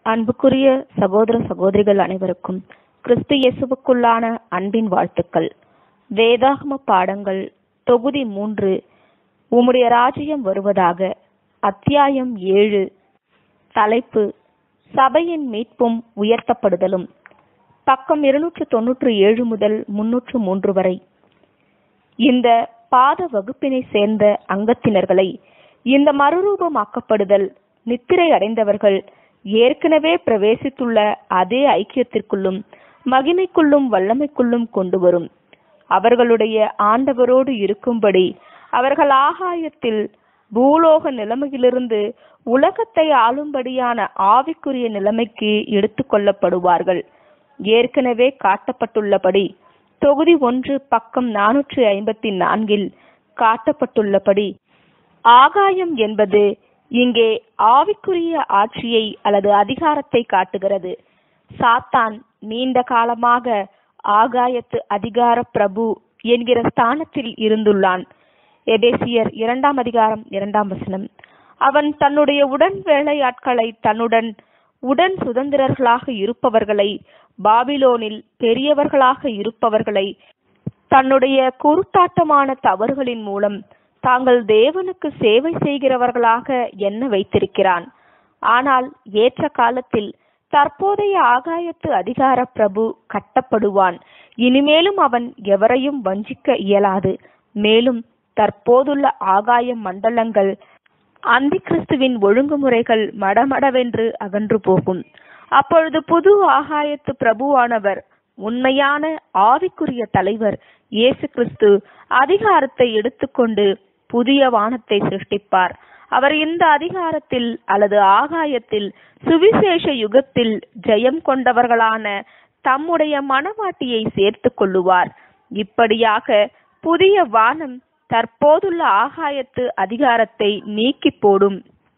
அன்புக்குரிய சகோதர சகோதரிகள் அனைவருக்கும் கிறிஸ்து இயேசுவுக்குள்ளான அன்பின் வாழ்த்துக்கள் வேதாகம பாடங்கள் தொகுதி மூன்று உம்முடைய ராஜ்யம் வருவதாக அத்தியாயம் ஏழு தலைப்பு சபையின் மீட்பும் உயர்த்தப்படுதலும் பக்கம் இருநூற்று தொன்னூற்று ஏழு முதல் முன்னூற்று மூன்று வரை இந்த பாத வகுப்பினை சேர்ந்த அங்கத்தினர்களை இந்த மறுரூபமாக்கப்படுதல் நித்திரை அடைந்தவர்கள் ஏற்கனவே பிரவேசித்துள்ள அதே ஐக்கியத்திற்குள்ளும் மகிமைக்குள்ளும் வல்லமைக்குள்ளும் கொண்டு வரும் அவர்களுடைய ஆண்டவரோடு இருக்கும்படி அவர்கள் ஆகாயத்தில் பூலோக நிலைமையிலிருந்து உலகத்தை ஆளும்படியான ஆவிக்குரிய நிலைமைக்கு எடுத்து கொள்ளப்படுவார்கள் ஏற்கனவே காட்டப்பட்டுள்ளபடி தொகுதி ஒன்று பக்கம் நானூற்றி ஐம்பத்தி நான்கில் காட்டப்பட்டுள்ளபடி ஆகாயம் என்பது இங்கே ஆவிக்குரிய ஆட்சியை அல்லது அதிகாரத்தை காட்டுகிறது சாத்தான் நீண்ட காலமாக ஆகாயத்து அதிகார பிரபு என்கிற ஸ்தானத்தில் இருந்துள்ளான் எபேசியர் இரண்டாம் அதிகாரம் இரண்டாம் வசனம் அவன் தன்னுடைய உடன் வேலையாட்களை தன்னுடன் உடன் சுதந்திரர்களாக இருப்பவர்களை பாபிலோனில் பெரியவர்களாக இருப்பவர்களை தன்னுடைய குருட்டாட்டமான தவறுகளின் மூலம் தாங்கள் தேவனுக்கு சேவை செய்கிறவர்களாக எண்ண வைத்திருக்கிறான் ஆனால் ஏற்ற காலத்தில் தற்போதைய ஆகாயத்து அதிகார பிரபு கட்டப்படுவான் இனிமேலும் அவன் எவரையும் வஞ்சிக்க இயலாது மேலும் தற்போதுள்ள ஆகாய மண்டலங்கள் அந்தி கிறிஸ்துவின் ஒழுங்குமுறைகள் மடமடவென்று அகன்று போகும் அப்பொழுது புது ஆகாயத்து பிரபுவானவர் உண்மையான ஆவிக்குரிய தலைவர் இயேசு கிறிஸ்து அதிகாரத்தை எடுத்துக்கொண்டு புதிய வானத்தை சிருஷ்டிப்பார் அவர் இந்த அதிகாரத்தில் அல்லது ஆகாயத்தில் சுவிசேஷ யுகத்தில் ஜெயம் கொண்டவர்களான தம்முடைய மனவாட்டியை சேர்த்து கொள்ளுவார் இப்படியாக புதிய வானம் தற்போதுள்ள ஆகாயத்து அதிகாரத்தை நீக்கி போடும்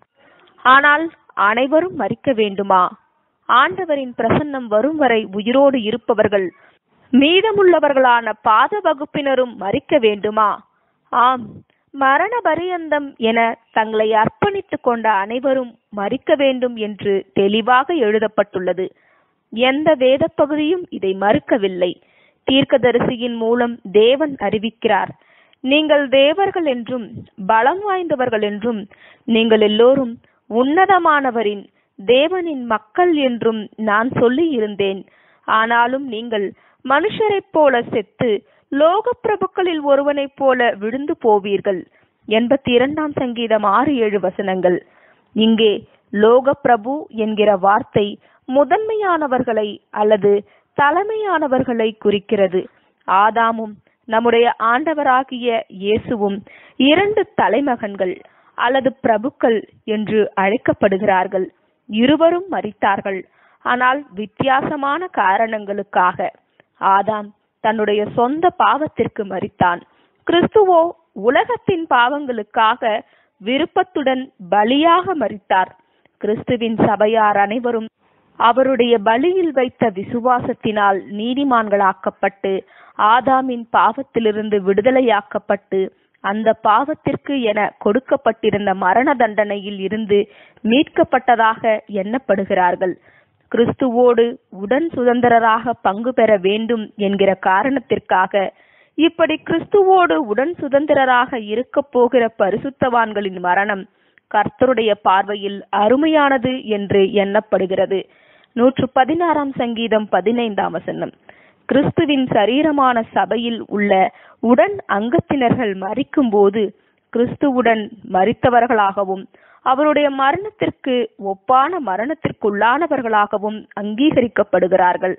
ஆனால் அனைவரும் மறிக்க வேண்டுமா ஆண்டவரின் பிரசன்னம் வரும் வரை உயிரோடு இருப்பவர்கள் மீதமுள்ளவர்களான பாத வகுப்பினரும் மறிக்க வேண்டுமா ஆம் மரண பரியந்தம் என தங்களை அர்ப்பணித்துக் கொண்ட அனைவரும் மறிக்க வேண்டும் என்று தெளிவாக எழுதப்பட்டுள்ளது எந்த வேத பகுதியும் இதை மறுக்கவில்லை தீர்க்கதரிசியின் மூலம் தேவன் அறிவிக்கிறார் நீங்கள் தேவர்கள் என்றும் பலம் வாய்ந்தவர்கள் என்றும் நீங்கள் எல்லோரும் உன்னதமானவரின் தேவனின் மக்கள் என்றும் நான் சொல்லி இருந்தேன் ஆனாலும் நீங்கள் மனுஷரைப் போல செத்து லோக பிரபுக்களில் ஒருவனைப் போல விழுந்து போவீர்கள் எண்பத்தி இரண்டாம் சங்கீதம் ஆறு ஏழு வசனங்கள் இங்கே லோக பிரபு என்கிற வார்த்தை முதன்மையானவர்களை அல்லது தலைமையானவர்களை குறிக்கிறது ஆதாமும் நம்முடைய ஆண்டவராகிய இயேசுவும் இரண்டு தலைமகன்கள் அல்லது பிரபுக்கள் என்று அழைக்கப்படுகிறார்கள் இருவரும் மறித்தார்கள் ஆனால் வித்தியாசமான காரணங்களுக்காக ஆதாம் தன்னுடைய சொந்த பாவத்திற்கு மறித்தான் கிறிஸ்துவோ உலகத்தின் பாவங்களுக்காக விருப்பத்துடன் பலியாக மறித்தார் கிறிஸ்துவின் சபையார் அனைவரும் அவருடைய பலியில் வைத்த விசுவாசத்தினால் நீதிமான்களாக்கப்பட்டு ஆதாமின் பாவத்திலிருந்து விடுதலையாக்கப்பட்டு அந்த பாவத்திற்கு என கொடுக்கப்பட்டிருந்த மரண தண்டனையில் இருந்து மீட்கப்பட்டதாக எண்ணப்படுகிறார்கள் கிறிஸ்துவோடு உடன் சுதந்திரராக பங்கு பெற வேண்டும் என்கிற காரணத்திற்காக இப்படி கிறிஸ்துவோடு உடன் சுதந்திரராக இருக்க போகிற பரிசுத்தவான்களின் மரணம் கர்த்தருடைய பார்வையில் அருமையானது என்று எண்ணப்படுகிறது நூற்று பதினாறாம் சங்கீதம் பதினைந்தாம் வசனம் கிறிஸ்துவின் சரீரமான சபையில் உள்ள உடன் அங்கத்தினர்கள் மறிக்கும் போது கிறிஸ்துவுடன் மறித்தவர்களாகவும் அவருடைய மரணத்திற்கு ஒப்பான மரணத்திற்குள்ளானவர்களாகவும் அங்கீகரிக்கப்படுகிறார்கள்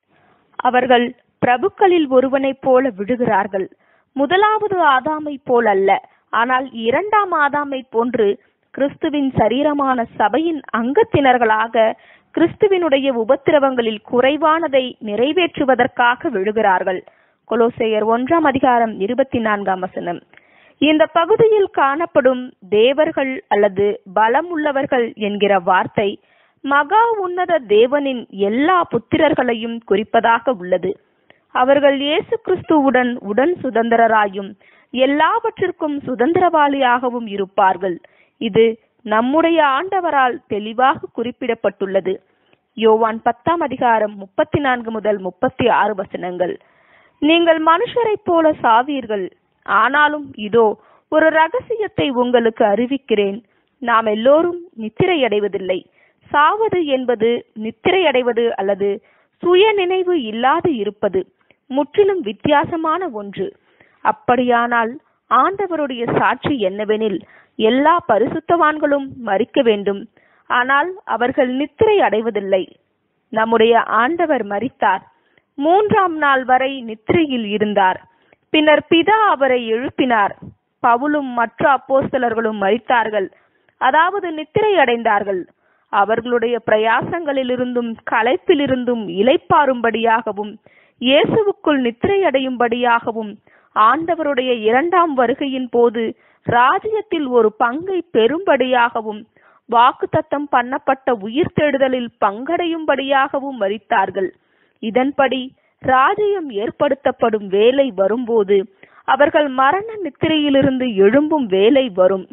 அவர்கள் பிரபுக்களில் ஒருவனைப் போல விழுகிறார்கள் முதலாவது ஆதாமை போல் அல்ல ஆனால் இரண்டாம் ஆதாமை போன்று கிறிஸ்துவின் சரீரமான சபையின் அங்கத்தினர்களாக கிறிஸ்துவினுடைய உபத்திரவங்களில் குறைவானதை நிறைவேற்றுவதற்காக விழுகிறார்கள் கொலோசையர் ஒன்றாம் அதிகாரம் இருபத்தி நான்காம் வசனம் இந்த பகுதியில் காணப்படும் தேவர்கள் அல்லது பலம் உள்ளவர்கள் என்கிற வார்த்தை மகா உன்னத தேவனின் எல்லா புத்திரர்களையும் குறிப்பதாக உள்ளது அவர்கள் இயேசு கிறிஸ்துவுடன் உடன் சுதந்திரராயும் எல்லாவற்றிற்கும் சுதந்திரவாளியாகவும் இருப்பார்கள் இது நம்முடைய ஆண்டவரால் தெளிவாக குறிப்பிடப்பட்டுள்ளது யோவான் பத்தாம் அதிகாரம் முப்பத்தி நான்கு முதல் முப்பத்தி ஆறு வசனங்கள் நீங்கள் மனுஷரைப் போல சாவீர்கள் ஆனாலும் இதோ ஒரு ரகசியத்தை உங்களுக்கு அறிவிக்கிறேன் நாம் எல்லோரும் நித்திரை அடைவதில்லை சாவது என்பது நித்திரை அடைவது அல்லது சுய நினைவு இல்லாது இருப்பது முற்றிலும் வித்தியாசமான ஒன்று அப்படியானால் ஆண்டவருடைய சாட்சி என்னவெனில் எல்லா பரிசுத்தவான்களும் மறிக்க வேண்டும் ஆனால் அவர்கள் நித்திரை அடைவதில்லை நம்முடைய ஆண்டவர் மரித்தார் மூன்றாம் நாள் வரை நித்திரையில் இருந்தார் பின்னர் பிதா அவரை எழுப்பினார் பவுலும் மற்ற அப்போஸ்தலர்களும் மரித்தார்கள் அதாவது நித்திரை அடைந்தார்கள் அவர்களுடைய பிரயாசங்களிலிருந்தும் களைப்பிலிருந்தும் இலைப்பாரும்படியாகவும் இயேசுவுக்குள் நித்திரை அடையும்படியாகவும் ஆண்டவருடைய இரண்டாம் வருகையின் போது ராஜ்யத்தில் ஒரு பங்கை பெறும்படியாகவும் வாக்குத்தத்தம் பண்ணப்பட்ட உயிர் தேடுதலில் பங்கடையும்படியாகவும் மறித்தார்கள் இதன்படி ராஜ்யம் ஏற்படுத்தப்படும் வேலை வரும்போது அவர்கள் மரண நித்திரையிலிருந்து எழும்பும் வேலை வரும்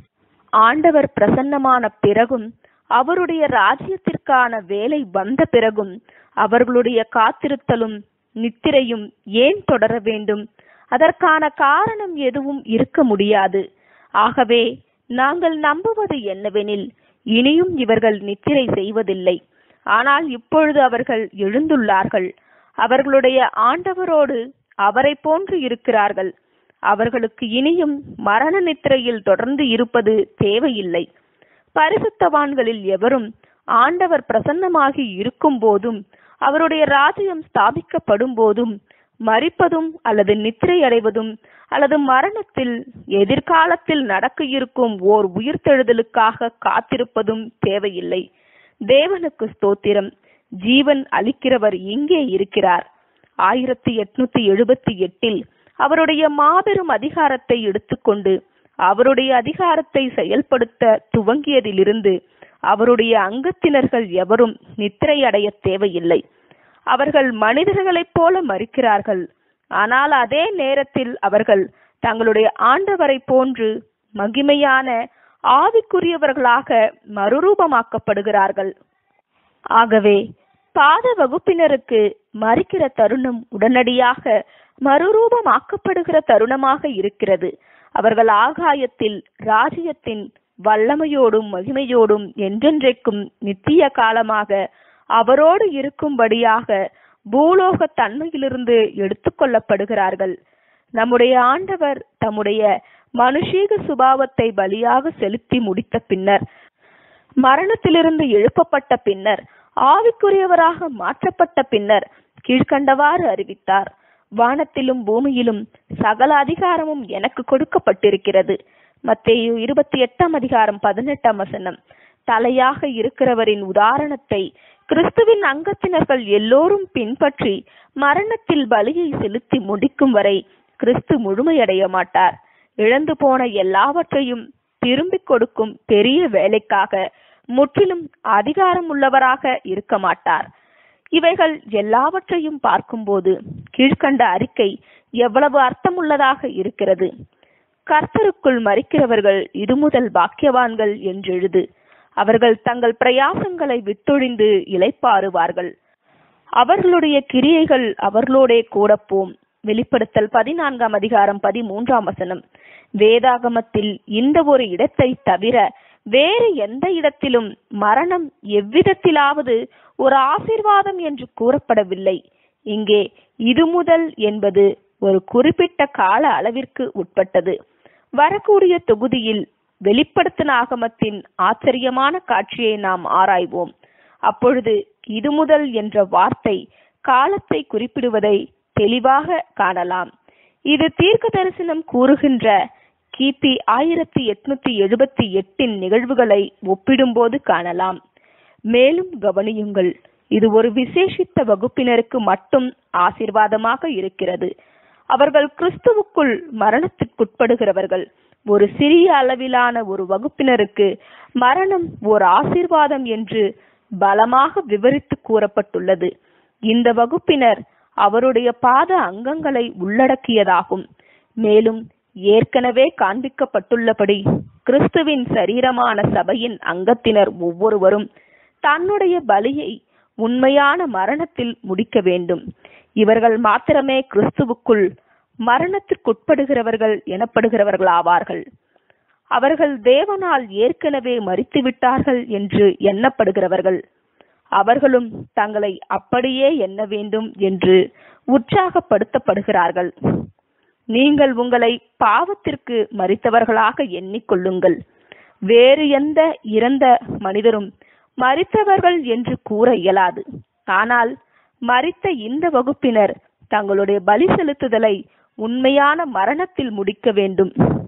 ஆண்டவர் பிரசன்னமான பிறகும் அவருடைய ராஜ்யத்திற்கான வேலை வந்த பிறகும் அவர்களுடைய காத்திருத்தலும் நித்திரையும் ஏன் தொடர வேண்டும் அதற்கான காரணம் எதுவும் இருக்க முடியாது ஆகவே நாங்கள் நம்புவது என்னவெனில் இனியும் இவர்கள் நித்திரை செய்வதில்லை ஆனால் இப்பொழுது அவர்கள் எழுந்துள்ளார்கள் அவர்களுடைய ஆண்டவரோடு அவரை போன்று இருக்கிறார்கள் அவர்களுக்கு இனியும் மரண நித்திரையில் தொடர்ந்து இருப்பது தேவையில்லை பரிசுத்தவான்களில் எவரும் ஆண்டவர் பிரசன்னமாகி இருக்கும் போதும் அவருடைய ராஜ்யம் ஸ்தாபிக்கப்படும் போதும் மறிப்பதும் அல்லது நித்திரை அடைவதும் அல்லது மரணத்தில் எதிர்காலத்தில் நடக்க இருக்கும் ஓர் உயிர்த்தெழுதலுக்காக காத்திருப்பதும் தேவையில்லை தேவனுக்கு ஸ்தோத்திரம் ஜீவன் அளிக்கிறவர் இங்கே இருக்கிறார் ஆயிரத்தி எட்நூத்தி எழுபத்தி எட்டில் அவருடைய மாபெரும் அதிகாரத்தை எடுத்துக்கொண்டு அவருடைய அதிகாரத்தை செயல்படுத்த துவங்கியதிலிருந்து அவருடைய அங்கத்தினர்கள் எவரும் நித்திரை அடைய தேவையில்லை அவர்கள் மனிதர்களைப் போல மறிக்கிறார்கள் ஆனால் அதே நேரத்தில் அவர்கள் தங்களுடைய ஆண்டவரை போன்று மகிமையான ஆவிக்குரியவர்களாக மறுரூபமாக்கப்படுகிறார்கள் ஆகவே பாத வகுப்பினருக்கு மறிக்கிற தருணம் உடனடியாக மறுரூபமாக்கப்படுகிற தருணமாக இருக்கிறது அவர்கள் ஆகாயத்தில் ராஜ்யத்தின் வல்லமையோடும் மகிமையோடும் என்றென்றைக்கும் நித்திய காலமாக அவரோடு இருக்கும்படியாக பூலோக தன்மையிலிருந்து எடுத்துக்கொள்ளப்படுகிறார்கள் நம்முடைய ஆண்டவர் தம்முடைய மனுஷீக சுபாவத்தை பலியாக செலுத்தி முடித்த பின்னர் மரணத்திலிருந்து எழுப்பப்பட்ட பின்னர் ஆவிக்குரியவராக மாற்றப்பட்ட பின்னர் கீழ்கண்டவாறு அறிவித்தார் வானத்திலும் பூமியிலும் சகல அதிகாரமும் எனக்கு கொடுக்கப்பட்டிருக்கிறது மத்தேயு இருபத்தி எட்டாம் அதிகாரம் பதினெட்டாம் வசனம் தலையாக இருக்கிறவரின் உதாரணத்தை கிறிஸ்துவின் அங்கத்தினர்கள் எல்லோரும் பின்பற்றி மரணத்தில் பலியை செலுத்தி முடிக்கும் வரை கிறிஸ்து முழுமையடைய மாட்டார் இழந்து போன எல்லாவற்றையும் திரும்பிக் கொடுக்கும் பெரிய வேலைக்காக முற்றிலும் அதிகாரம் உள்ளவராக இருக்க மாட்டார் இவைகள் எல்லாவற்றையும் பார்க்கும்போது கீழ்கண்ட அறிக்கை எவ்வளவு அர்த்தமுள்ளதாக இருக்கிறது கர்த்தருக்குள் மறிக்கிறவர்கள் இது முதல் பாக்கியவான்கள் என்றெழுது அவர்கள் தங்கள் பிரயாசங்களை விட்டொழிந்து இளைப்பாறுவார்கள் அவர்களுடைய கிரியைகள் அவர்களோடே கூடப்போம் வெளிப்படுத்தல் பதினான்காம் அதிகாரம் பதிமூன்றாம் வசனம் வேதாகமத்தில் இந்த ஒரு இடத்தை தவிர வேறு எந்த இடத்திலும் மரணம் எவ்விதத்திலாவது ஒரு ஆசீர்வாதம் என்று கூறப்படவில்லை இங்கே இது முதல் என்பது ஒரு குறிப்பிட்ட கால அளவிற்கு உட்பட்டது வரக்கூடிய தொகுதியில் வெளிப்படுத்தின ஆகமத்தின் ஆச்சரியமான காட்சியை நாம் ஆராய்வோம் அப்பொழுது இது முதல் என்ற வார்த்தை காலத்தை குறிப்பிடுவதை தெளிவாக காணலாம் இது தீர்க்க தரிசனம் கூறுகின்ற கிபி ஆயிரத்தி எட்நூத்தி எழுபத்தி எட்டின் நிகழ்வுகளை ஒப்பிடும்போது காணலாம் மேலும் கவனியுங்கள் இது ஒரு விசேஷித்த வகுப்பினருக்கு மட்டும் ஆசீர்வாதமாக இருக்கிறது அவர்கள் கிறிஸ்துவுக்குள் மரணத்திற்குட்படுகிறவர்கள் ஒரு சிறிய அளவிலான ஒரு வகுப்பினருக்கு மரணம் ஒரு ஆசீர்வாதம் என்று பலமாக விவரித்து கூறப்பட்டுள்ளது இந்த வகுப்பினர் அவருடைய பாத அங்கங்களை உள்ளடக்கியதாகும் மேலும் ஏற்கனவே காண்பிக்கப்பட்டுள்ளபடி கிறிஸ்துவின் சரீரமான சபையின் அங்கத்தினர் ஒவ்வொருவரும் தன்னுடைய பலியை உண்மையான மரணத்தில் முடிக்க வேண்டும் இவர்கள் மாத்திரமே கிறிஸ்துவுக்குள் மரணத்திற்குட்படுகிறவர்கள் எனப்படுகிறவர்கள் ஆவார்கள் அவர்கள் தேவனால் ஏற்கனவே மறித்து விட்டார்கள் என்று எண்ணப்படுகிறவர்கள் அவர்களும் தங்களை அப்படியே எண்ண வேண்டும் என்று உற்சாகப்படுத்தப்படுகிறார்கள் நீங்கள் உங்களை பாவத்திற்கு மறித்தவர்களாக எண்ணிக்கொள்ளுங்கள் வேறு எந்த இறந்த மனிதரும் மறித்தவர்கள் என்று கூற இயலாது ஆனால் மறித்த இந்த வகுப்பினர் தங்களுடைய பலி செலுத்துதலை உண்மையான மரணத்தில் முடிக்க வேண்டும்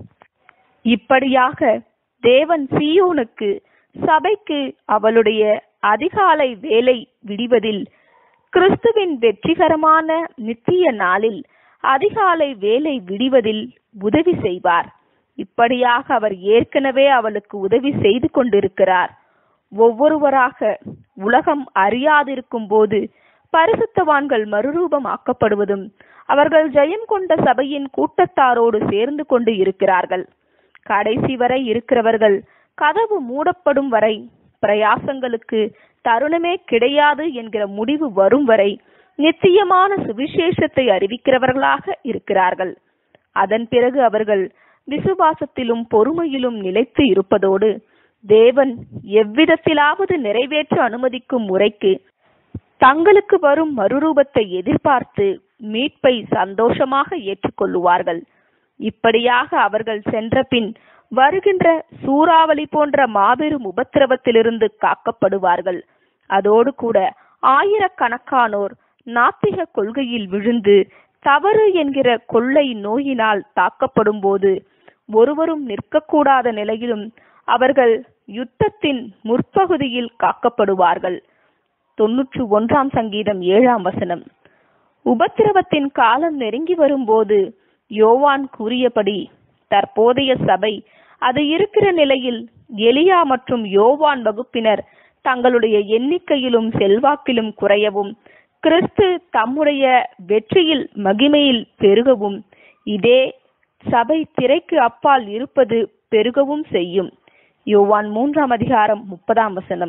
இப்படியாக தேவன் சீயோனுக்கு சபைக்கு அவளுடைய அதிகாலை வேலை விடிவதில் கிறிஸ்துவின் வெற்றிகரமான நித்திய நாளில் அதிகாலை வேலை விடிவதில் உதவி செய்வார் இப்படியாக அவர் ஏற்கனவே அவளுக்கு உதவி செய்து கொண்டிருக்கிறார் ஒவ்வொருவராக உலகம் அறியாதிருக்கும் போது பரிசுத்தவான்கள் மறுரூபமாக்கப்படுவதும் அவர்கள் ஜெயம் கொண்ட சபையின் கூட்டத்தாரோடு சேர்ந்து கொண்டு இருக்கிறார்கள் கடைசி வரை இருக்கிறவர்கள் கதவு மூடப்படும் வரை பிரயாசங்களுக்கு தருணமே கிடையாது என்கிற முடிவு வரும் வரை நிச்சயமான சுவிசேஷத்தை அறிவிக்கிறவர்களாக இருக்கிறார்கள் அதன் பிறகு அவர்கள் விசுவாசத்திலும் பொறுமையிலும் நிலைத்து இருப்பதோடு தேவன் எவ்விதத்திலாவது நிறைவேற்ற அனுமதிக்கும் முறைக்கு தங்களுக்கு வரும் மறுரூபத்தை எதிர்பார்த்து மீட்பை சந்தோஷமாக ஏற்றுக்கொள்ளுவார்கள் இப்படியாக அவர்கள் சென்ற பின் வருகின்ற சூறாவளி போன்ற மாபெரும் உபத்திரவத்திலிருந்து காக்கப்படுவார்கள் அதோடு கூட ஆயிரக்கணக்கானோர் நாத்திக கொள்கையில் விழுந்து தவறு என்கிற கொள்ளை நோயினால் தாக்கப்படும் போது ஒருவரும் நிற்கக்கூடாத நிலையிலும் அவர்கள் யுத்தத்தின் முற்பகுதியில் காக்கப்படுவார்கள் தொன்னூற்று ஒன்றாம் சங்கீதம் ஏழாம் வசனம் உபத்திரவத்தின் காலம் நெருங்கி வரும்போது யோவான் கூறியபடி தற்போதைய சபை அது இருக்கிற நிலையில் எலியா மற்றும் யோவான் வகுப்பினர் தங்களுடைய எண்ணிக்கையிலும் செல்வாக்கிலும் குறையவும் கிறிஸ்து தம்முடைய வெற்றியில் மகிமையில் பெருகவும் இதே சபை திரைக்கு அப்பால் இருப்பது பெருகவும் செய்யும் யோவான் மூன்றாம் அதிகாரம் முப்பதாம் வசனம்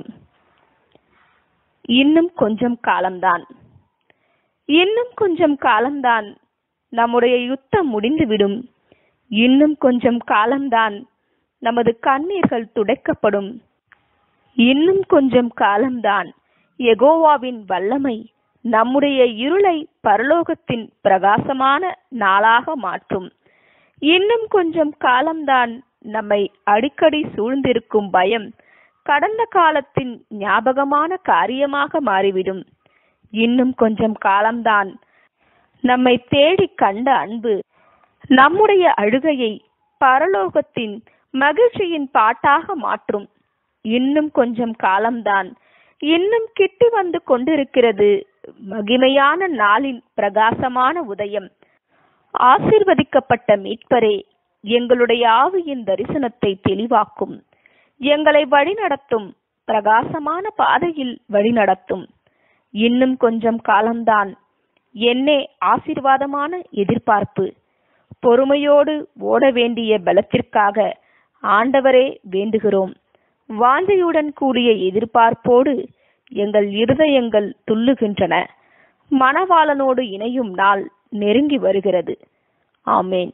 இன்னும் கொஞ்சம் காலம்தான் இன்னும் கொஞ்சம் காலம்தான் நம்முடைய யுத்தம் முடிந்துவிடும் இன்னும் கொஞ்சம் காலம்தான் நமது கண்ணீர்கள் துடைக்கப்படும் இன்னும் கொஞ்சம் காலம்தான் எகோவாவின் வல்லமை நம்முடைய இருளை பரலோகத்தின் பிரகாசமான நாளாக மாற்றும் இன்னும் கொஞ்சம் காலம்தான் நம்மை அடிக்கடி சூழ்ந்திருக்கும் பயம் கடந்த காலத்தின் ஞாபகமான காரியமாக மாறிவிடும் இன்னும் கொஞ்சம் காலம்தான் நம்மை தேடி கண்ட அன்பு நம்முடைய அழுகையை பரலோகத்தின் மகிழ்ச்சியின் பாட்டாக மாற்றும் இன்னும் கொஞ்சம் காலம்தான் இன்னும் கிட்டி வந்து கொண்டிருக்கிறது மகிமையான நாளின் பிரகாசமான உதயம் ஆசிர்வதிக்கப்பட்ட மீட்பரே எங்களுடைய ஆவியின் தரிசனத்தை தெளிவாக்கும் எங்களை வழிநடத்தும் பிரகாசமான பாதையில் வழிநடத்தும் இன்னும் கொஞ்சம் காலம்தான் என்னே ஆசீர்வாதமான எதிர்பார்ப்பு பொறுமையோடு ஓட வேண்டிய பலத்திற்காக ஆண்டவரே வேண்டுகிறோம் வாஞ்சையுடன் கூடிய எதிர்பார்ப்போடு எங்கள் இருதயங்கள் துள்ளுகின்றன மணவாளனோடு இணையும் நாள் நெருங்கி வருகிறது ஆமேன்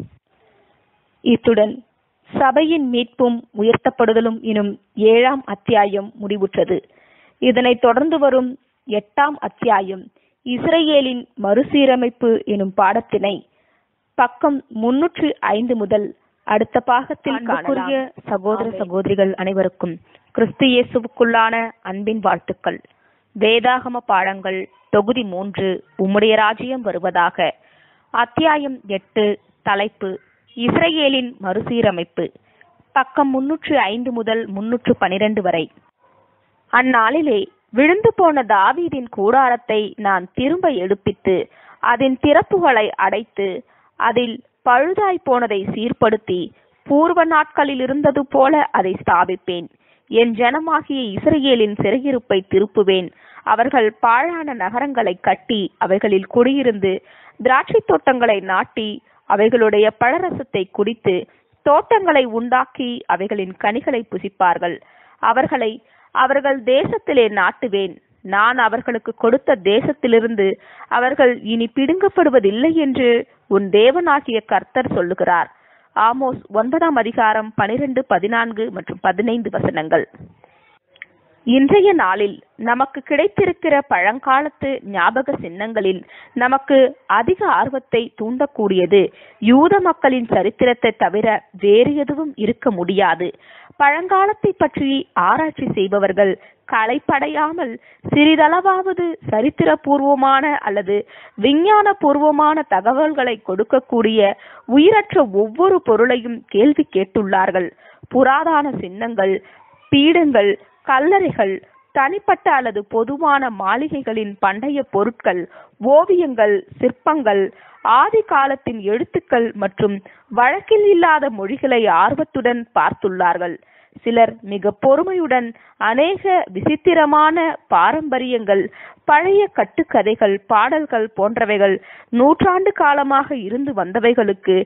இத்துடன் சபையின் மீட்பும் உயர்த்தப்படுதலும் எனும் ஏழாம் அத்தியாயம் முடிவுற்றது இதனைத் தொடர்ந்து வரும் எட்டாம் அத்தியாயம் இஸ்ரேலின் மறுசீரமைப்பு எனும் பாடத்தினை பக்கம் முன்னூற்று ஐந்து முதல் அடுத்த பாகத்தில் அன்புக்குரிய காணலாம் சகோதர ஆமென். சகோதரிகள் அனைவருக்கும் கிறிஸ்து இயேசுவுக்குள்ளான அன்பின் வாழ்த்துக்கள் வேதாகம பாடங்கள் தொகுதி மூன்று உம்முடைய ராஜ்யம் வருவதாக அத்தியாயம் எட்டு தலைப்பு இஸ்ரேலின் மறுசீரமைப்பு பக்கம் முன்னூற்று ஐந்து முதல் முன்னூற்று பனிரெண்டு வரை அந்நாளிலே விழுந்து போன தாவீதின் கூடாரத்தை நான் திரும்ப எடுப்பித்து அதன் திறப்புகளை அடைத்து அதில் பழுதாய் போனதை சீர்படுத்தி பூர்வ நாட்களில் இருந்தது போல அதை ஸ்தாபிப்பேன் என் ஜனமாகிய இஸ்ரவேலின் சிறையிருப்பை திருப்புவேன் அவர்கள் பாழான நகரங்களை கட்டி அவைகளில் குடியிருந்து திராட்சைத் தோட்டங்களை நாட்டி அவைகளுடைய பழரசத்தை குடித்து தோட்டங்களை உண்டாக்கி அவைகளின் கனிகளை புசிப்பார்கள் அவர்களை அவர்கள் தேசத்திலே நாட்டுவேன் நான் அவர்களுக்கு கொடுத்த தேசத்திலிருந்து அவர்கள் இனி பிடுங்கப்படுவதில்லை என்று உன் தேவனாகிய கர்த்தர் சொல்லுகிறார் ஆமோஸ் ஒன்பதாம் அதிகாரம் பனிரெண்டு பதினான்கு மற்றும் பதினைந்து வசனங்கள் இன்றைய நாளில் நமக்கு கிடைத்திருக்கிற பழங்காலத்து ஞாபக சின்னங்களில் நமக்கு அதிக ஆர்வத்தை தூண்டக்கூடியது யூத மக்களின் சரித்திரத்தை தவிர வேறு எதுவும் இருக்க முடியாது பழங்காலத்தை பற்றி ஆராய்ச்சி செய்பவர்கள் களைப்படையாமல் சிறிதளவாவது சரித்திரபூர்வமான அல்லது விஞ்ஞான பூர்வமான தகவல்களை கொடுக்கக்கூடிய உயிரற்ற ஒவ்வொரு பொருளையும் கேள்வி கேட்டுள்ளார்கள் புராதான சின்னங்கள் பீடங்கள் கல்லறைகள் தனிப்பட்ட அல்லது பொதுவான மாளிகைகளின் பண்டைய பொருட்கள் ஓவியங்கள் சிற்பங்கள் ஆதி காலத்தின் எழுத்துக்கள் மற்றும் வழக்கில் இல்லாத மொழிகளை ஆர்வத்துடன் பார்த்துள்ளார்கள் சிலர் மிக பொறுமையுடன் அநேக விசித்திரமான பாரம்பரியங்கள் பழைய கட்டுக்கதைகள் பாடல்கள் போன்றவைகள் நூற்றாண்டு காலமாக இருந்து வந்தவைகளுக்கு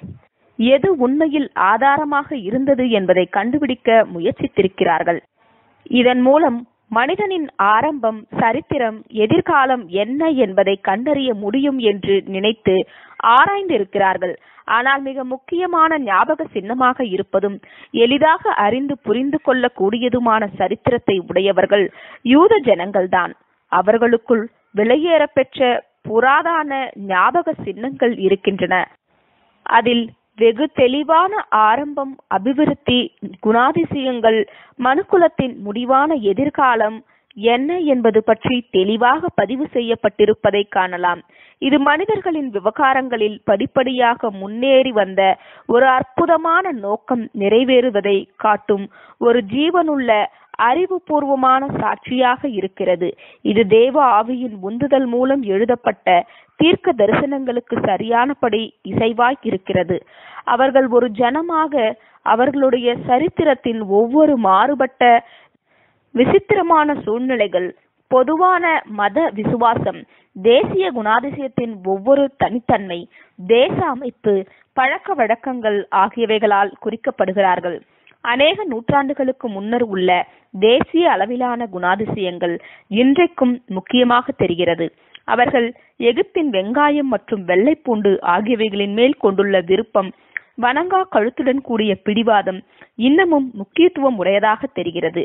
எது உண்மையில் ஆதாரமாக இருந்தது என்பதை கண்டுபிடிக்க முயற்சித்திருக்கிறார்கள் இதன் மூலம் மனிதனின் ஆரம்பம் சரித்திரம் எதிர்காலம் என்ன என்பதை கண்டறிய முடியும் என்று நினைத்து ஆராய்ந்திருக்கிறார்கள் ஆனால் மிக முக்கியமான ஞாபக சின்னமாக இருப்பதும் எளிதாக அறிந்து புரிந்து கொள்ளக்கூடியதுமான சரித்திரத்தை உடையவர்கள் யூத ஜனங்கள்தான் அவர்களுக்குள் விலையேற பெற்ற புராதான ஞாபக சின்னங்கள் இருக்கின்றன அதில் வெகு தெளிவான ஆரம்பம் அபிவிருத்தி குணாதிசயங்கள் மனுக்குலத்தின் முடிவான எதிர்காலம் என்ன என்பது பற்றி தெளிவாக பதிவு செய்யப்பட்டிருப்பதை காணலாம் இது மனிதர்களின் விவகாரங்களில் படிப்படியாக முன்னேறி வந்த ஒரு அற்புதமான நோக்கம் நிறைவேறுவதை காட்டும் ஒரு ஜீவனுள்ள அறிவுபூர்வமான சாட்சியாக இருக்கிறது இது தேவ ஆவியின் உந்துதல் மூலம் எழுதப்பட்ட தீர்க்க தரிசனங்களுக்கு சரியானபடி இசைவாய் இருக்கிறது அவர்கள் ஒரு ஜனமாக அவர்களுடைய சரித்திரத்தின் ஒவ்வொரு மாறுபட்ட விசித்திரமான சூழ்நிலைகள் பொதுவான மத விசுவாசம் தேசிய குணாதிசயத்தின் ஒவ்வொரு தனித்தன்மை தேச அமைப்பு பழக்க வழக்கங்கள் ஆகியவைகளால் குறிக்கப்படுகிறார்கள் அநேக நூற்றாண்டுகளுக்கு முன்னர் உள்ள தேசிய அளவிலான குணாதிசயங்கள் இன்றைக்கும் முக்கியமாக தெரிகிறது அவர்கள் எகிப்தின் வெங்காயம் மற்றும் வெள்ளைப்பூண்டு ஆகியவைகளின் மேல் கொண்டுள்ள விருப்பம் வணங்கா கழுத்துடன் கூடிய பிடிவாதம் இன்னமும் முக்கியத்துவம் உடையதாக தெரிகிறது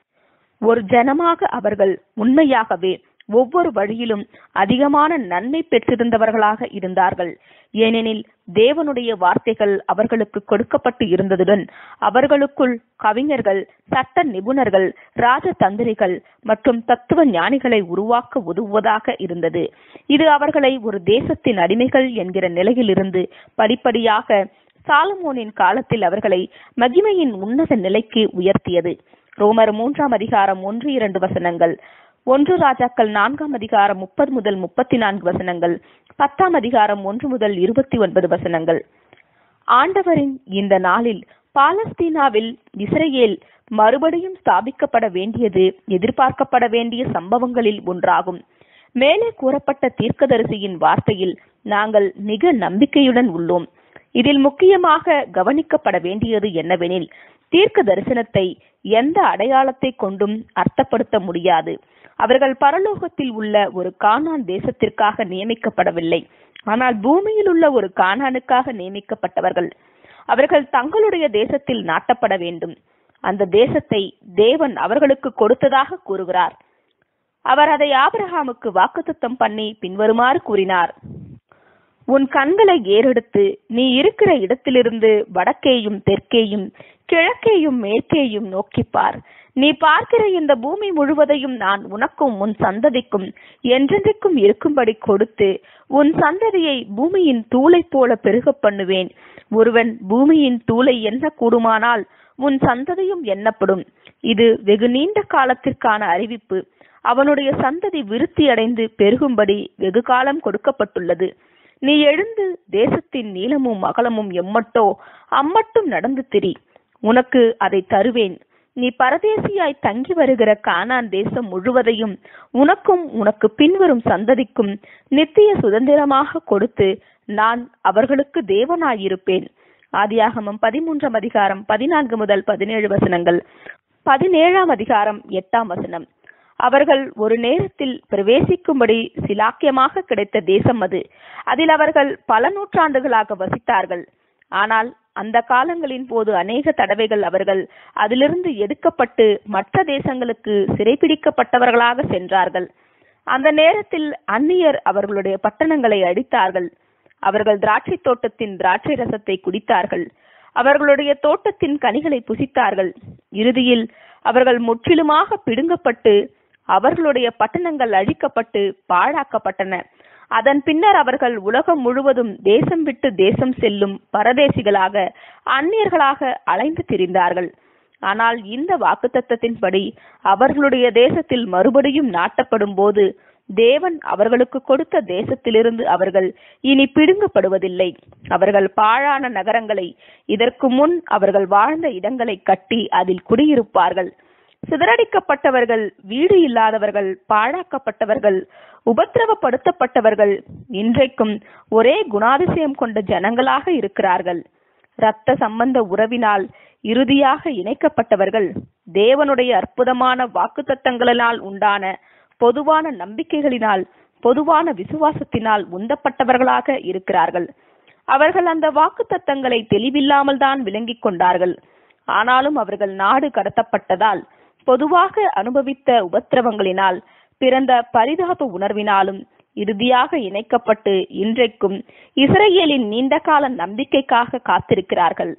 ஒரு ஜனமாக அவர்கள் உண்மையாகவே ஒவ்வொரு வழியிலும் அதிகமான நன்மை பெற்றிருந்தவர்களாக இருந்தார்கள் ஏனெனில் தேவனுடைய வார்த்தைகள் அவர்களுக்கு கொடுக்கப்பட்டு இருந்ததுடன் அவர்களுக்குள் கவிஞர்கள் சட்ட நிபுணர்கள் ராஜதந்திரிகள் மற்றும் தத்துவ ஞானிகளை உருவாக்க உதவுவதாக இருந்தது இது அவர்களை ஒரு தேசத்தின் அடிமைகள் என்கிற நிலையிலிருந்து படிப்படியாக சாலமோனின் காலத்தில் அவர்களை மகிமையின் உன்னத நிலைக்கு உயர்த்தியது ரோமர் மூன்றாம் அதிகாரம் ஒன்று இரண்டு வசனங்கள் ஒன்று ராஜாக்கள் நான்காம் அதிகாரம் முப்பது முதல் முப்பத்தி நான்கு வசனங்கள் பத்தாம் அதிகாரம் ஒன்று முதல் இருபத்தி ஒன்பது வசனங்கள் ஆண்டவரின் இந்த நாளில் பாலஸ்தீனாவில் இஸ்ரேல் மறுபடியும் ஸ்தாபிக்கப்பட வேண்டியது எதிர்பார்க்கப்பட வேண்டிய சம்பவங்களில் ஒன்றாகும் மேலே கூறப்பட்ட தீர்க்கதரிசியின் வார்த்தையில் நாங்கள் மிக நம்பிக்கையுடன் உள்ளோம் இதில் முக்கியமாக கவனிக்கப்பட வேண்டியது என்னவெனில் தீர்க்க தரிசனத்தை எந்த அடையாளத்தை கொண்டும் அர்த்தப்படுத்த முடியாது அவர்கள் பரலோகத்தில் உள்ள ஒரு கானான் தேசத்திற்காக நியமிக்கப்படவில்லை ஆனால் பூமியில் உள்ள ஒரு கானானுக்காக நியமிக்கப்பட்டவர்கள் அவர்கள் தங்களுடைய தேசத்தில் நாட்டப்பட வேண்டும் அந்த தேசத்தை தேவன் அவர்களுக்கு கொடுத்ததாக கூறுகிறார் அவர் அதை ஆபிரகாமுக்கு வாக்குத்தத்தம் பண்ணி பின்வருமாறு கூறினார் உன் கண்களை ஏறெடுத்து நீ இருக்கிற இடத்திலிருந்து வடக்கேயும் தெற்கேயும் கிழக்கேயும் மேற்கேயும் நோக்கிப்பார் நீ பார்க்கிற இந்த பூமி முழுவதையும் நான் உனக்கும் உன் சந்ததிக்கும் என்றென்றைக்கும் இருக்கும்படி கொடுத்து உன் சந்ததியை பூமியின் தூளை போல பெருக பண்ணுவேன் ஒருவன் பூமியின் தூளை எண்ண கூடுமானால் உன் சந்ததியும் எண்ணப்படும் இது வெகு நீண்ட காலத்திற்கான அறிவிப்பு அவனுடைய சந்ததி விருத்தி அடைந்து பெருகும்படி வெகு காலம் கொடுக்கப்பட்டுள்ளது நீ எழுந்து தேசத்தின் நீளமும் அகலமும் எம்மட்டோ அம்மட்டும் நடந்து திரி உனக்கு அதை தருவேன் நீ பரதேசியாய் தங்கி வருகிற கானான் தேசம் முழுவதையும் உனக்கும் உனக்கு பின்வரும் சந்ததிக்கும் நித்திய சுதந்திரமாக கொடுத்து நான் அவர்களுக்கு தேவனாயிருப்பேன் ஆதியாகமம் பதிமூன்றாம் அதிகாரம் பதினான்கு முதல் பதினேழு வசனங்கள் பதினேழாம் அதிகாரம் எட்டாம் வசனம் அவர்கள் ஒரு நேரத்தில் பிரவேசிக்கும்படி சிலாக்கியமாக கிடைத்த தேசம் அது அதில் அவர்கள் பல நூற்றாண்டுகளாக வசித்தார்கள் ஆனால் அந்த காலங்களின் போது அநேக தடவைகள் அவர்கள் அதிலிருந்து எடுக்கப்பட்டு மற்ற தேசங்களுக்கு சிறைபிடிக்கப்பட்டவர்களாக சென்றார்கள் அந்த நேரத்தில் அந்நியர் அவர்களுடைய பட்டணங்களை அடித்தார்கள் அவர்கள் திராட்சை தோட்டத்தின் திராட்சை ரசத்தை குடித்தார்கள் அவர்களுடைய தோட்டத்தின் கனிகளை புசித்தார்கள் இறுதியில் அவர்கள் முற்றிலுமாக பிடுங்கப்பட்டு அவர்களுடைய பட்டணங்கள் அழிக்கப்பட்டு பாழாக்கப்பட்டன அதன் பின்னர் அவர்கள் உலகம் முழுவதும் தேசம் விட்டு தேசம் செல்லும் பரதேசிகளாக அந்நியர்களாக அலைந்து திரிந்தார்கள் ஆனால் இந்த வாக்குத்தத்தத்தின்படி அவர்களுடைய தேசத்தில் மறுபடியும் நாட்டப்படும் போது தேவன் அவர்களுக்கு கொடுத்த தேசத்திலிருந்து அவர்கள் இனி பிடுங்கப்படுவதில்லை அவர்கள் பாழான நகரங்களை இதற்கு முன் அவர்கள் வாழ்ந்த இடங்களை கட்டி அதில் குடியிருப்பார்கள் சிதறடிக்கப்பட்டவர்கள் வீடு இல்லாதவர்கள் பாழாக்கப்பட்டவர்கள் உபத்திரவப்படுத்தப்பட்டவர்கள் இன்றைக்கும் ஒரே குணாதிசயம் கொண்ட ஜனங்களாக இருக்கிறார்கள் இரத்த சம்பந்த உறவினால் இறுதியாக இணைக்கப்பட்டவர்கள் தேவனுடைய அற்புதமான வாக்குத்தத்தங்களினால் உண்டான பொதுவான நம்பிக்கைகளினால் பொதுவான விசுவாசத்தினால் உந்தப்பட்டவர்களாக இருக்கிறார்கள் அவர்கள் அந்த வாக்குத்தத்தங்களை தெளிவில்லாமல் தான் விளங்கிக் கொண்டார்கள் ஆனாலும் அவர்கள் நாடு கடத்தப்பட்டதால் பொதுவாக அனுபவித்த உபத்திரவங்களினால் பிறந்த பரிதாப உணர்வினாலும் இறுதியாக இணைக்கப்பட்டு இன்றைக்கும் இஸ்ரேலின் நீண்டகால நம்பிக்கைக்காக காத்திருக்கிறார்கள்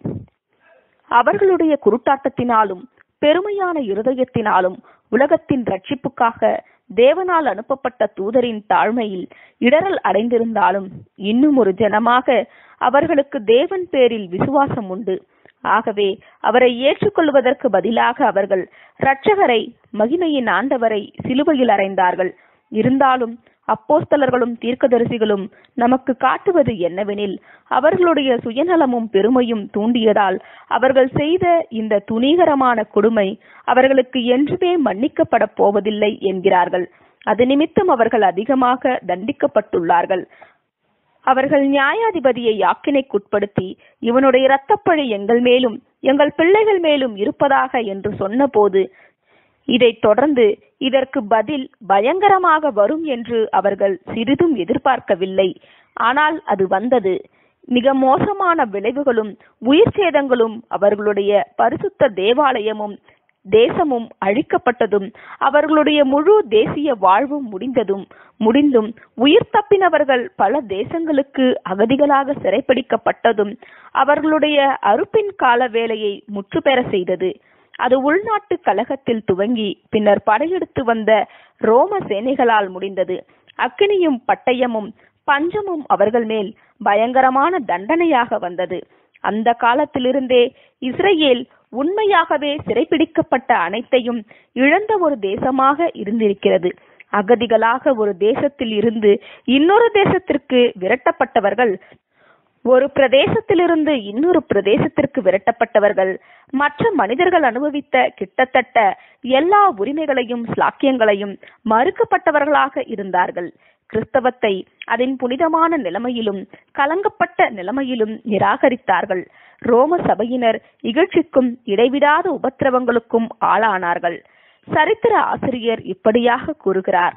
அவர்களுடைய குருட்டாட்டத்தினாலும் பெருமையான இருதயத்தினாலும் உலகத்தின் ரட்சிப்புக்காக தேவனால் அனுப்பப்பட்ட தூதரின் தாழ்மையில் இடரல் அடைந்திருந்தாலும் இன்னும் ஒரு ஜனமாக அவர்களுக்கு தேவன் பேரில் விசுவாசம் உண்டு ஆகவே அவரை ஏற்றுக்கொள்வதற்கு பதிலாக அவர்கள் இரட்சகரை மகிமையின் ஆண்டவரை சிலுவையில் அறைந்தார்கள் இருந்தாலும் அப்போஸ்தலர்களும் தீர்க்கதரிசிகளும் நமக்கு காட்டுவது என்னவெனில் அவர்களுடைய சுயநலமும் பெருமையும் தூண்டியதால் அவர்கள் செய்த இந்த துணிகரமான கொடுமை அவர்களுக்கு என்றுமே மன்னிக்கப்பட போவதில்லை என்கிறார்கள் அது நிமித்தம் அவர்கள் அதிகமாக தண்டிக்கப்பட்டுள்ளார்கள் அவர்கள் நியாயாதிபதியை யாக்கினைக்குட்படுத்தி இவனுடைய இரத்தப்பழி எங்கள் மேலும் எங்கள் பிள்ளைகள் மேலும் இருப்பதாக என்று சொன்னபோது இதைத் தொடர்ந்து இதற்கு பதில் பயங்கரமாக வரும் என்று அவர்கள் சிறிதும் எதிர்பார்க்கவில்லை ஆனால் அது வந்தது மிக மோசமான விளைவுகளும் உயிர் சேதங்களும் அவர்களுடைய பரிசுத்த தேவாலயமும் தேசமும் அழிக்கப்பட்டதும் அவர்களுடைய முழு தேசிய வாழ்வும் முடிந்ததும் முடிந்தும் உயிர் தப்பினவர்கள் பல தேசங்களுக்கு அகதிகளாக சிறைப்பிடிக்கப்பட்டதும் அவர்களுடைய அறுப்பின் கால வேலையை முற்றுப்பெற செய்தது அது உள்நாட்டு கலகத்தில் துவங்கி பின்னர் படையெடுத்து வந்த ரோம சேனைகளால் முடிந்தது அக்கினியும் பட்டயமும் பஞ்சமும் அவர்கள் மேல் பயங்கரமான தண்டனையாக வந்தது அந்த காலத்திலிருந்தே இஸ்ரேல் உண்மையாகவே சிறைப்பிடிக்கப்பட்ட அனைத்தையும் இழந்த ஒரு தேசமாக இருந்திருக்கிறது அகதிகளாக ஒரு தேசத்தில் இருந்து இன்னொரு தேசத்திற்கு விரட்டப்பட்டவர்கள் ஒரு பிரதேசத்திலிருந்து இன்னொரு பிரதேசத்திற்கு விரட்டப்பட்டவர்கள் மற்ற மனிதர்கள் அனுபவித்த கிட்டத்தட்ட எல்லா உரிமைகளையும் ஸ்லாக்கியங்களையும் மறுக்கப்பட்டவர்களாக இருந்தார்கள் கிறிஸ்தவத்தை அதன் புனிதமான நிலைமையிலும் கலங்கப்பட்ட நிலைமையிலும் நிராகரித்தார்கள் ரோம சபையினர் இகழ்ச்சிக்கும் இடைவிடாத உபத்திரவங்களுக்கும் ஆளானார்கள் சரித்திர ஆசிரியர் இப்படியாக கூறுகிறார்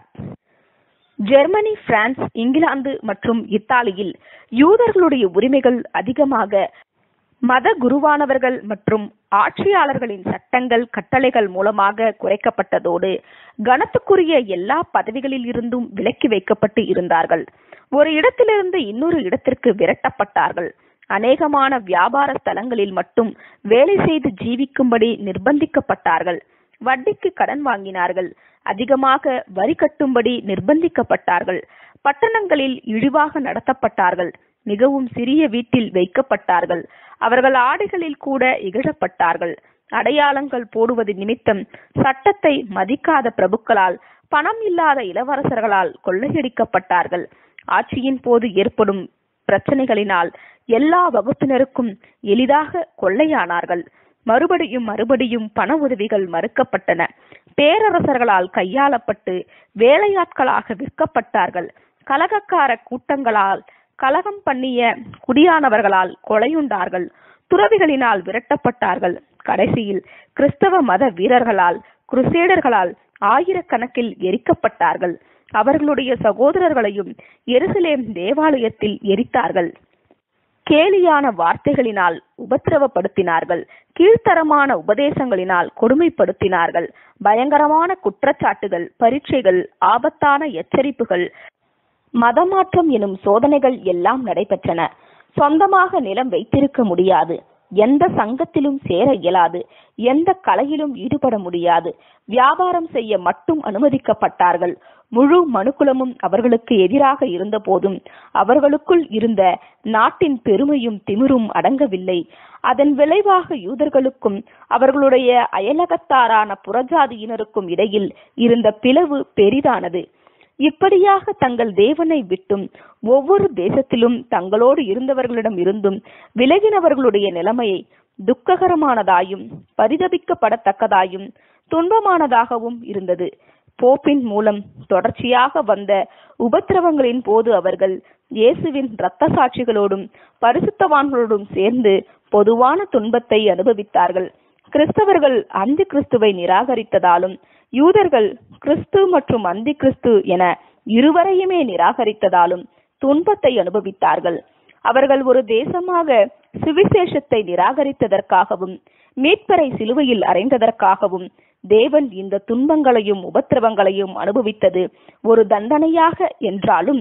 ஜெர்மனி பிரான்ஸ் இங்கிலாந்து மற்றும் இத்தாலியில் யூதர்களுடைய உரிமைகள் அதிகமாக மத குருவானவர்கள் மற்றும் ஆட்சியாளர்களின் சட்டங்கள் கட்டளைகள் மூலமாக குறைக்கப்பட்டதோடு கனத்துக்குரிய எல்லா பதவிகளில் இருந்தும் விலக்கி வைக்கப்பட்டு இருந்தார்கள் ஒரு இடத்திலிருந்து இன்னொரு இடத்திற்கு விரட்டப்பட்டார்கள் அநேகமான வியாபார ஸ்தலங்களில் மட்டும் வேலை செய்து ஜீவிக்கும்படி நிர்பந்திக்கப்பட்டார்கள் வட்டிக்கு கடன் வாங்கினார்கள் அதிகமாக வரி கட்டும்படி நிர்பந்திக்கப்பட்டார்கள் பட்டணங்களில் இழிவாக நடத்தப்பட்டார்கள் மிகவும் சிறிய வீட்டில் வைக்கப்பட்டார்கள் அவர்கள் ஆடைகளில் கூட இகழப்பட்டார்கள் அடையாளங்கள் போடுவது நிமித்தம் சட்டத்தை மதிக்காத பிரபுக்களால் பணம் இல்லாத இளவரசர்களால் கொள்ளையடிக்கப்பட்டார்கள் ஆட்சியின் போது ஏற்படும் பிரச்சனைகளினால் எல்லா வகுப்பினருக்கும் எளிதாக கொள்ளையானார்கள் மறுபடியும் மறுபடியும் பண உதவிகள் மறுக்கப்பட்டன பேரரசர்களால் கையாளப்பட்டு வேலையாட்களாக விற்கப்பட்டார்கள் கலகக்கார கூட்டங்களால் கலகம் பண்ணிய குடியானவர்களால் கொலையுண்டார்கள் துறவிகளினால் விரட்டப்பட்டார்கள் கடைசியில் கிறிஸ்தவ மத வீரர்களால் குருசேடர்களால் ஆயிரக்கணக்கில் எரிக்கப்பட்டார்கள் அவர்களுடைய சகோதரர்களையும் எருசலேம் தேவாலயத்தில் எரித்தார்கள் கேலியான வார்த்தைகளினால் உபத்திரவப்படுத்தினார்கள் கீழ்த்தரமான உபதேசங்களினால் கொடுமைப்படுத்தினார்கள் பயங்கரமான குற்றச்சாட்டுகள் பரீட்சைகள் ஆபத்தான எச்சரிப்புகள் மதமாற்றம் எனும் சோதனைகள் எல்லாம் நடைபெற்றன சொந்தமாக நிலம் வைத்திருக்க முடியாது எந்த சங்கத்திலும் சேர இயலாது எந்த கலையிலும் ஈடுபட முடியாது வியாபாரம் செய்ய மட்டும் அனுமதிக்கப்பட்டார்கள் முழு மனுக்குலமும் அவர்களுக்கு எதிராக இருந்த போதும் அவர்களுக்குள் இருந்த நாட்டின் பெருமையும் திமிரும் அடங்கவில்லை அதன் விளைவாக யூதர்களுக்கும் அவர்களுடைய அயலகத்தாரான புறஜாதியினருக்கும் இடையில் இருந்த பிளவு பெரிதானது இப்படியாக தங்கள் தேவனை விட்டும் ஒவ்வொரு தேசத்திலும் தங்களோடு இருந்தவர்களிடம் இருந்தும் விலகினவர்களுடைய நிலைமையை துக்ககரமானதாயும் பரிதபிக்கப்படத்தக்கதாயும் துன்பமானதாகவும் இருந்தது போப்பின் மூலம் தொடர்ச்சியாக வந்த உபத்திரவங்களின் போது அவர்கள் இயேசுவின் இரத்த சாட்சிகளோடும் பரிசுத்தவான்களோடும் சேர்ந்து பொதுவான துன்பத்தை அனுபவித்தார்கள் கிறிஸ்தவர்கள் அந்தி கிறிஸ்துவை நிராகரித்ததாலும் யூதர்கள் கிறிஸ்து மற்றும் அந்தி கிறிஸ்து என இருவரையுமே நிராகரித்ததாலும் துன்பத்தை அனுபவித்தார்கள் அவர்கள் ஒரு தேசமாக சுவிசேஷத்தை நிராகரித்ததற்காகவும் மீட்பரை சிலுவையில் அறைந்ததற்காகவும் தேவன் இந்த துன்பங்களையும் உபத்திரவங்களையும் அனுபவித்தது ஒரு தண்டனையாக என்றாலும்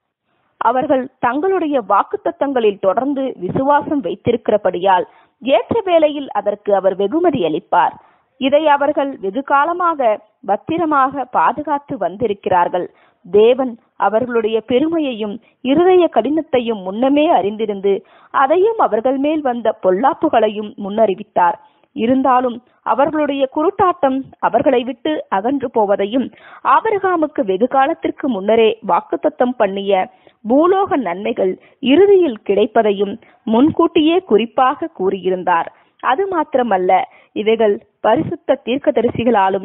அவர்கள் தங்களுடைய வாக்குத்தத்தங்களில் தொடர்ந்து விசுவாசம் வைத்திருக்கிறபடியால் ஏற்ற வேளையில் அதற்கு அவர் வெகுமதி அளிப்பார் இதை அவர்கள் வெகு காலமாக பத்திரமாக பாதுகாத்து வந்திருக்கிறார்கள் தேவன் அவர்களுடைய பெருமையையும் இருதய கடினத்தையும் முன்னமே அறிந்திருந்து அதையும் அவர்கள் மேல் வந்த பொல்லாப்புகளையும் முன்னறிவித்தார் இருந்தாலும் அவர்களுடைய குருட்டாட்டம் அவர்களை விட்டு அகன்று போவதையும் ஆபிரகாமுக்கு வெகு காலத்திற்கு முன்னரே வாக்குத்தத்தம் பண்ணிய பூலோக நன்மைகள் இறுதியில் கிடைப்பதையும் முன்கூட்டியே குறிப்பாக கூறியிருந்தார் அது மாத்திரமல்ல இவைகள் பரிசுத்த தீர்க்கதரிசிகளாலும்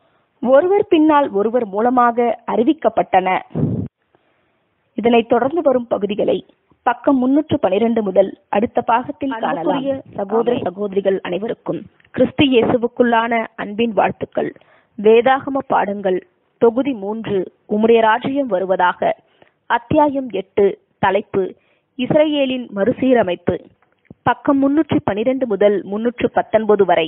ஒருவர் பின்னால் ஒருவர் மூலமாக அறிவிக்கப்பட்டன இதனைத் தொடர்ந்து வரும் பகுதிகளை பக்கம் முன்னூற்று பனிரெண்டு முதல் அடுத்த பாகத்தில் காணலாம் சகோதர சகோதரிகள் அனைவருக்கும் கிறிஸ்து இயேசுவுக்குள்ளான அன்பின் வாழ்த்துக்கள் வேதாகம பாடங்கள் தொகுதி மூன்று உம்முடைய ராஜ்யம் வருவதாக அத்தியாயம் எட்டு தலைப்பு இஸ்ரேலின் மறுசீரமைப்பு பக்கம் முன்னூற்று பனிரெண்டு முதல் முன்னூற்று பத்தொன்பது வரை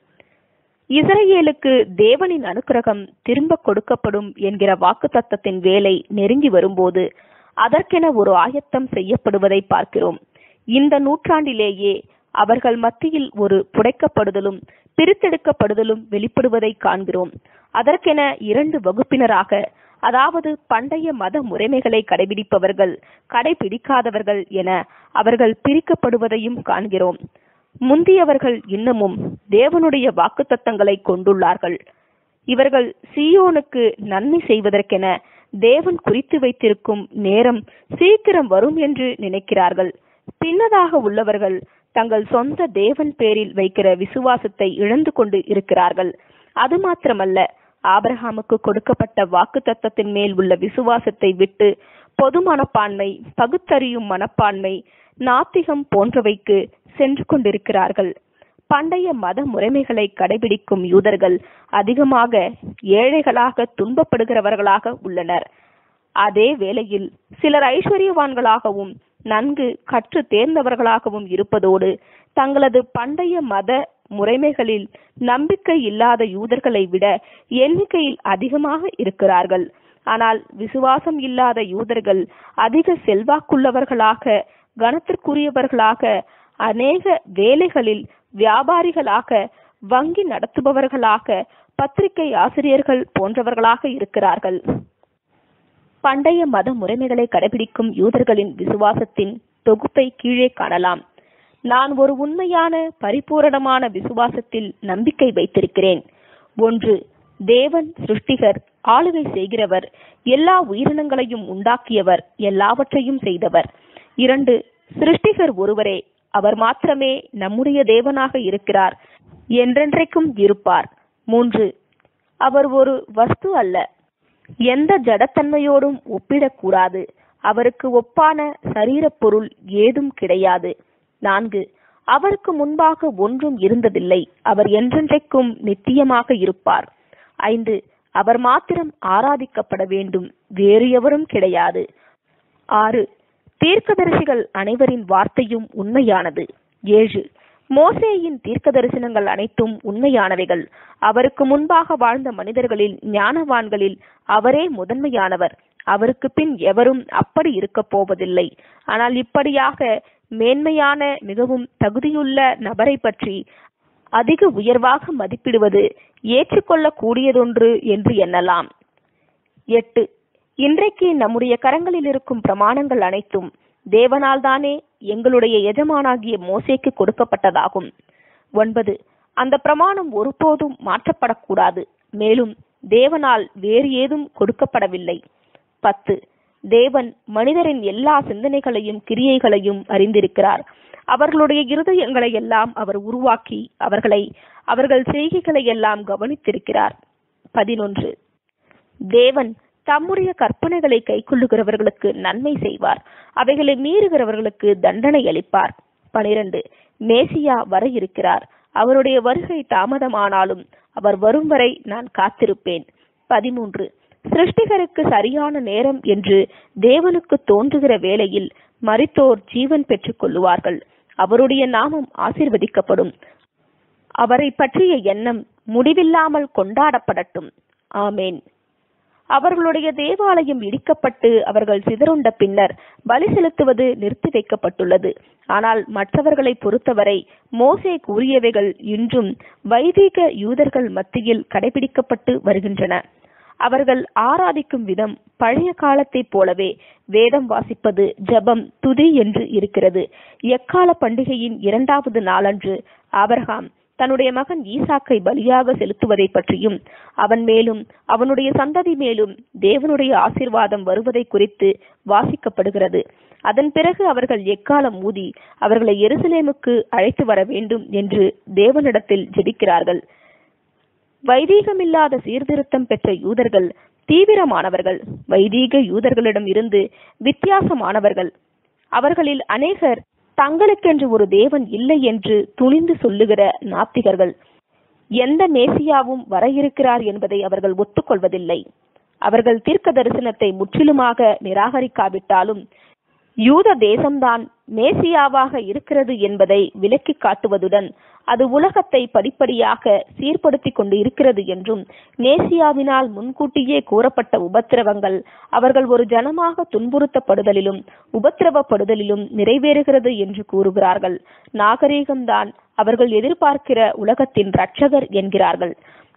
இஸ்ரேலுக்கு தேவனின் அனுக்கிரகம் திரும்ப கொடுக்கப்படும் என்கிற வாக்குத்தத்தத்தின் வேலை நெருங்கி வரும்போது அதற்கென ஒரு ஆயத்தம் செய்யப்படுவதை பார்க்கிறோம் இந்த நூற்றாண்டிலேயே அவர்கள் மத்தியில் ஒரு புடைக்கப்படுதலும் பிரித்தெடுக்கப்படுதலும் வெளிப்படுவதை காண்கிறோம் அதற்கென இரண்டு வகுப்பினராக அதாவது பண்டைய மத முறைமைகளை கடைபிடிப்பவர்கள் கடைபிடிக்காதவர்கள் என அவர்கள் பிரிக்கப்படுவதையும் காண்கிறோம் முந்தியவர்கள் இன்னமும் தேவனுடைய வாக்குத்தத்தங்களை கொண்டுள்ளார்கள் இவர்கள் சீயோனுக்கு நன்மை செய்வதற்கென தேவன் குறித்து வைத்திருக்கும் நேரம் சீக்கிரம் வரும் என்று நினைக்கிறார்கள் பின்னதாக உள்ளவர்கள் தங்கள் சொந்த தேவன் பேரில் வைக்கிற விசுவாசத்தை இழந்து கொண்டு இருக்கிறார்கள் அது மாத்திரமல்ல ஆபிரஹாமுக்கு கொடுக்கப்பட்ட வாக்கு தத்தத்தின் மேல் உள்ள விசுவாசத்தை விட்டு பொது மனப்பான்மை பகுத்தறியும் மனப்பான்மை நாத்திகம் போன்றவைக்கு சென்று கொண்டிருக்கிறார்கள் பண்டைய மத முறைமைகளை கடைபிடிக்கும் யூதர்கள் அதிகமாக ஏழைகளாக துன்பப்படுகிறவர்களாக உள்ளனர் அதே வேளையில் சிலர் ஐஸ்வர்யவான்களாகவும் நன்கு கற்று தேர்ந்தவர்களாகவும் இருப்பதோடு தங்களது பண்டைய மத முறைமைகளில் நம்பிக்கை இல்லாத யூதர்களை விட எண்ணிக்கையில் அதிகமாக இருக்கிறார்கள் ஆனால் விசுவாசம் இல்லாத யூதர்கள் அதிக செல்வாக்குள்ளவர்களாக கனத்திற்குரியவர்களாக அநேக வேலைகளில் வியாபாரிகளாக வங்கி நடத்துபவர்களாக பத்திரிகை ஆசிரியர்கள் போன்றவர்களாக இருக்கிறார்கள் பண்டைய மத முறைமைகளை கடைபிடிக்கும் யூதர்களின் விசுவாசத்தின் தொகுப்பை கீழே காணலாம் நான் ஒரு உண்மையான பரிபூரணமான விசுவாசத்தில் நம்பிக்கை வைத்திருக்கிறேன் ஒன்று தேவன் சிருஷ்டிகர் ஆளுகை செய்கிறவர் எல்லா உயிரினங்களையும் உண்டாக்கியவர் எல்லாவற்றையும் செய்தவர் இரண்டு சிருஷ்டிகர் ஒருவரே அவர் மாத்திரமே நம்முடைய தேவனாக இருக்கிறார் என்றென்றைக்கும் இருப்பார் மூன்று அவர் ஒரு வஸ்து அல்ல எந்த ஜடத்தன்மையோடும் ஒப்பிடக்கூடாது அவருக்கு ஒப்பான சரீரப் பொருள் ஏதும் கிடையாது நான்கு அவருக்கு முன்பாக ஒன்றும் இருந்ததில்லை அவர் என்றென்றைக்கும் நித்தியமாக இருப்பார் ஐந்து அவர் மாத்திரம் ஆராதிக்கப்பட வேண்டும் வேறு எவரும் கிடையாது ஆறு தீர்க்கதரிசிகள் அனைவரின் வார்த்தையும் உண்மையானது ஏழு மோசேயின் தீர்க்க தரிசனங்கள் அனைத்தும் உண்மையானவைகள் அவருக்கு முன்பாக வாழ்ந்த மனிதர்களில் ஞானவான்களில் அவரே முதன்மையானவர் அவருக்கு பின் எவரும் அப்படி இருக்கப் போவதில்லை ஆனால் இப்படியாக மேன்மையான மிகவும் தகுதியுள்ள நபரை பற்றி அதிக உயர்வாக மதிப்பிடுவது ஏற்றுக்கொள்ளக்கூடியதொன்று என்று எண்ணலாம் எட்டு இன்றைக்கு நம்முடைய கரங்களில் இருக்கும் பிரமாணங்கள் அனைத்தும் தேவனால் தானே எங்களுடைய எஜமானாகிய மோசேக்கு கொடுக்கப்பட்டதாகும் ஒன்பது அந்த பிரமாணம் ஒருபோதும் மாற்றப்படக்கூடாது மேலும் தேவனால் வேறு ஏதும் கொடுக்கப்படவில்லை பத்து தேவன் மனிதரின் எல்லா சிந்தனைகளையும் கிரியைகளையும் அறிந்திருக்கிறார் அவர்களுடைய இருதயங்களை எல்லாம் அவர் உருவாக்கி அவர்களை அவர்கள் செய்கைகளை எல்லாம் கவனித்திருக்கிறார் பதினொன்று தேவன் தம்முடைய கற்பனைகளை கைக்கொள்ளுகிறவர்களுக்கு நன்மை செய்வார் அவைகளை மீறுகிறவர்களுக்கு தண்டனை அளிப்பார் பனிரெண்டு மேசியா வர இருக்கிறார் அவருடைய வருகை தாமதமானாலும் அவர் வரும் வரை நான் காத்திருப்பேன் பதிமூன்று சிருஷ்டிகருக்கு சரியான நேரம் என்று தேவனுக்கு தோன்றுகிற வேளையில் மரித்தோர் ஜீவன் பெற்றுக் கொள்ளுவார்கள் அவருடைய நாமம் ஆசிர்வதிக்கப்படும் அவரை பற்றிய எண்ணம் முடிவில்லாமல் கொண்டாடப்படட்டும் ஆமேன் அவர்களுடைய தேவாலயம் இடிக்கப்பட்டு அவர்கள் சிதறுண்ட பின்னர் பலி செலுத்துவது நிறுத்தி வைக்கப்பட்டுள்ளது ஆனால் மற்றவர்களை பொறுத்தவரை மோசே கூறியவைகள் இன்றும் வைதிக யூதர்கள் மத்தியில் கடைபிடிக்கப்பட்டு வருகின்றன அவர்கள் ஆராதிக்கும் விதம் பழைய காலத்தைப் போலவே வேதம் வாசிப்பது ஜெபம் துதி என்று இருக்கிறது எக்கால பண்டிகையின் இரண்டாவது நாளன்று ஆபரகாம் தன்னுடைய மகன் ஈசாக்கை பலியாக செலுத்துவதை பற்றியும் அவன் மேலும் அவனுடைய சந்ததி மேலும் தேவனுடைய ஆசிர்வாதம் வருவதை குறித்து வாசிக்கப்படுகிறது அதன் பிறகு அவர்கள் எக்காலம் ஊதி அவர்களை எருசலேமுக்கு அழைத்து வர வேண்டும் என்று தேவனிடத்தில் ஜெபிக்கிறார்கள் வைதீகமில்லாத சீர்திருத்தம் பெற்ற யூதர்கள் தீவிரமானவர்கள் வைதீக யூதர்களிடம் இருந்து வித்தியாசமானவர்கள் அவர்களில் அநேகர் தங்களுக்கென்று ஒரு தேவன் இல்லை என்று துணிந்து சொல்லுகிற நாத்திகர்கள் எந்த மேசியாவும் வர இருக்கிறார் என்பதை அவர்கள் ஒத்துக்கொள்வதில்லை அவர்கள் தீர்க்க தரிசனத்தை முற்றிலுமாக நிராகரிக்காவிட்டாலும் யூத தேசம்தான் மேசியாவாக இருக்கிறது என்பதை விலக்கி காட்டுவதுடன் அது உலகத்தை படிப்படியாக சீர்படுத்தி கொண்டு இருக்கிறது என்றும் மேசியாவினால் முன்கூட்டியே கூறப்பட்ட உபத்திரவங்கள் அவர்கள் ஒரு ஜனமாக துன்புறுத்தப்படுதலிலும் உபத்திரவப்படுதலிலும் நிறைவேறுகிறது என்று கூறுகிறார்கள் நாகரீகம்தான் அவர்கள் எதிர்பார்க்கிற உலகத்தின் இரட்சகர் என்கிறார்கள்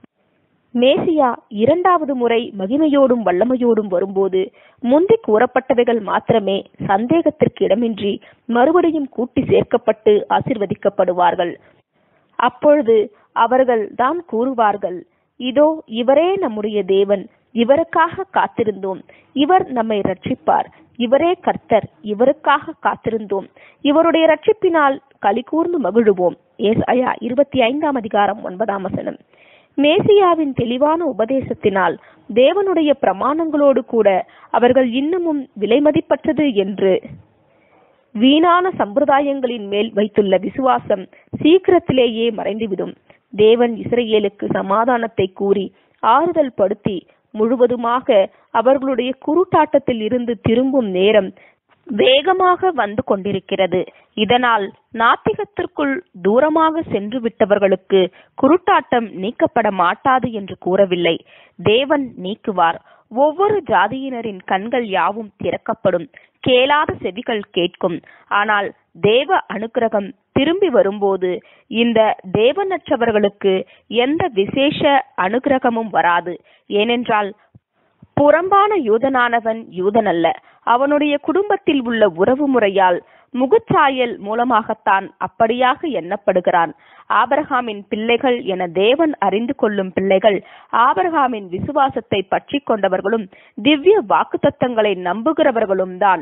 மேசியா இரண்டாவது முறை மகிமையோடும் வல்லமையோடும் வரும்போது முந்தி கூறப்பட்டவைகள் மாத்திரமே சந்தேகத்திற்கு இடமின்றி மறுபடியும் கூட்டி சேர்க்கப்பட்டு ஆசிர்வதிக்கப்படுவார்கள் அப்பொழுது அவர்கள் தான் கூறுவார்கள் இதோ இவரே நம்முடைய தேவன் இவருக்காக காத்திருந்தோம் இவர் நம்மை ரட்சிப்பார் இவரே கர்த்தர் இவருக்காக காத்திருந்தோம் இவருடைய ரட்சிப்பினால் களி கூர்ந்து மகிழுவோம் ஏசாயா இருபத்தி ஐந்தாம் அதிகாரம் ஒன்பதாம் வசனம் மேசியாவின் தெளிவான உபதேசத்தினால் தேவனுடைய பிரமாணங்களோடு கூட அவர்கள் இன்னமும் விலைமதிப்பற்றது என்று வீணான சம்பிரதாயங்களின் மேல் வைத்துள்ள விசுவாசம் சீக்கிரத்திலேயே மறைந்துவிடும் தேவன் இஸ்ரேலுக்கு சமாதானத்தை கூறி ஆறுதல் படுத்தி முழுவதுமாக அவர்களுடைய குருட்டாட்டத்தில் இருந்து திரும்பும் நேரம் வேகமாக வந்து கொண்டிருக்கிறது இதனால் நாத்திகத்திற்குள் தூரமாக சென்று விட்டவர்களுக்கு குருட்டாட்டம் நீக்கப்பட மாட்டாது என்று கூறவில்லை தேவன் நீக்குவார் ஒவ்வொரு ஜாதியினரின் கண்கள் யாவும் திறக்கப்படும் கேளாத செவிகள் கேட்கும் ஆனால் தேவ அனுக்கிரகம் திரும்பி வரும்போது இந்த தேவனற்றவர்களுக்கு எந்த விசேஷ அனுகிரகமும் வராது ஏனென்றால் புறம்பான யூதனானவன் யூதனல்ல அவனுடைய குடும்பத்தில் உள்ள உறவு முறையால் முகச்சாயல் மூலமாகத்தான் அப்படியாக எண்ணப்படுகிறான் ஆபரகாமின் பிள்ளைகள் என தேவன் அறிந்து கொள்ளும் பிள்ளைகள் ஆபரகாமின் விசுவாசத்தை பற்றி கொண்டவர்களும் திவ்ய வாக்குத்தத்தங்களை நம்புகிறவர்களும் தான்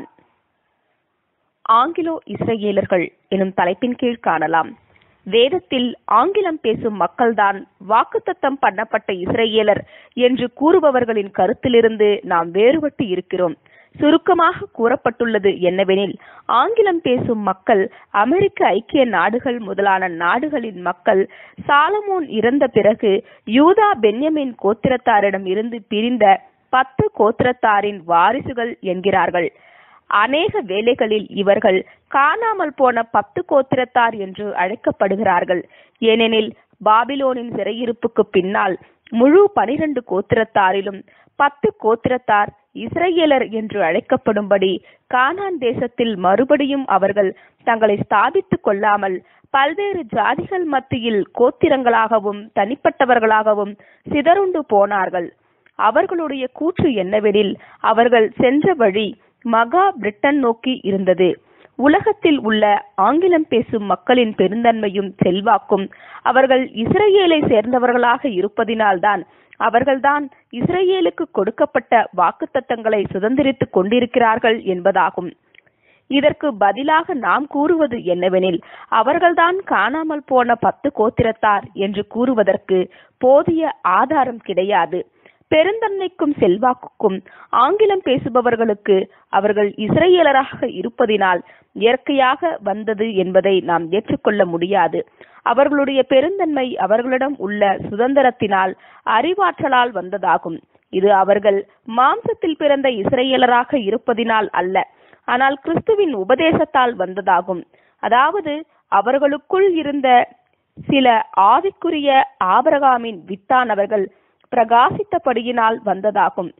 ஆங்கிலோ இஸ்ரேலர்கள் எனும் தலைப்பின் கீழ் காணலாம் வேதத்தில் ஆங்கிலம் பேசும் மக்கள்தான் வாக்குத்தத்தம் பண்ணப்பட்ட இஸ்ரேலர் என்று கூறுபவர்களின் கருத்திலிருந்து நாம் வேறுபட்டு இருக்கிறோம் சுருக்கமாக கூறப்பட்டுள்ளது என்னவெனில் ஆங்கிலம் பேசும் மக்கள் அமெரிக்க ஐக்கிய நாடுகள் முதலான நாடுகளின் மக்கள் சாலமோன் இறந்த பிறகு யூதா பென்யமின் கோத்திரத்தாரிடம் இருந்து பிரிந்த பத்து கோத்திரத்தாரின் வாரிசுகள் என்கிறார்கள் அநேக வேளைகளில் இவர்கள் காணாமல் போன பத்து கோத்திரத்தார் என்று அழைக்கப்படுகிறார்கள் ஏனெனில் பாபிலோனின் சிறையிருப்புக்கு பின்னால் முழு பனிரெண்டு கோத்திரத்தாரிலும் பத்து கோத்திரத்தார் இஸ்ரேலர் என்று அழைக்கப்படும்படி கானான் தேசத்தில் மறுபடியும் அவர்கள் தங்களை ஸ்தாபித்துக் கொள்ளாமல் பல்வேறு ஜாதிகள் மத்தியில் கோத்திரங்களாகவும் தனிப்பட்டவர்களாகவும் சிதறுண்டு போனார்கள் அவர்களுடைய கூற்று என்னவெனில் அவர்கள் சென்ற வழி மகா பிரிட்டன் நோக்கி இருந்தது உலகத்தில் உள்ள ஆங்கிலம் பேசும் மக்களின் பெருந்தன்மையும் செல்வாக்கும் அவர்கள் இஸ்ரேலை சேர்ந்தவர்களாக இருப்பதினால்தான் அவர்கள்தான் இஸ்ரேலுக்கு கொடுக்கப்பட்ட வாக்குத்தத்தங்களை சுதந்திரித்துக் கொண்டிருக்கிறார்கள் என்பதாகும் இதற்கு பதிலாக நாம் கூறுவது என்னவெனில் அவர்கள்தான் காணாமல் போன பத்து கோத்திரத்தார் என்று கூறுவதற்கு போதிய ஆதாரம் கிடையாது பெருந்தன்மைக்கும் செல்வாக்குக்கும் ஆங்கிலம் பேசுபவர்களுக்கு அவர்கள் இஸ்ரேலராக இருப்பதினால் இயற்கையாக வந்தது என்பதை நாம் ஏற்றுக்கொள்ள முடியாது அவர்களுடைய பெருந்தன்மை அவர்களிடம் உள்ள சுதந்திரத்தினால் அறிவாற்றலால் வந்ததாகும் இது அவர்கள் மாம்சத்தில் பிறந்த இஸ்ரேலராக இருப்பதினால் அல்ல ஆனால் கிறிஸ்துவின் உபதேசத்தால் வந்ததாகும் அதாவது அவர்களுக்குள் இருந்த சில ஆவிக்குரிய ஆபரகாமின் வித்தானவர்கள் பிரகாசித்தபடியினால் வந்ததாகும்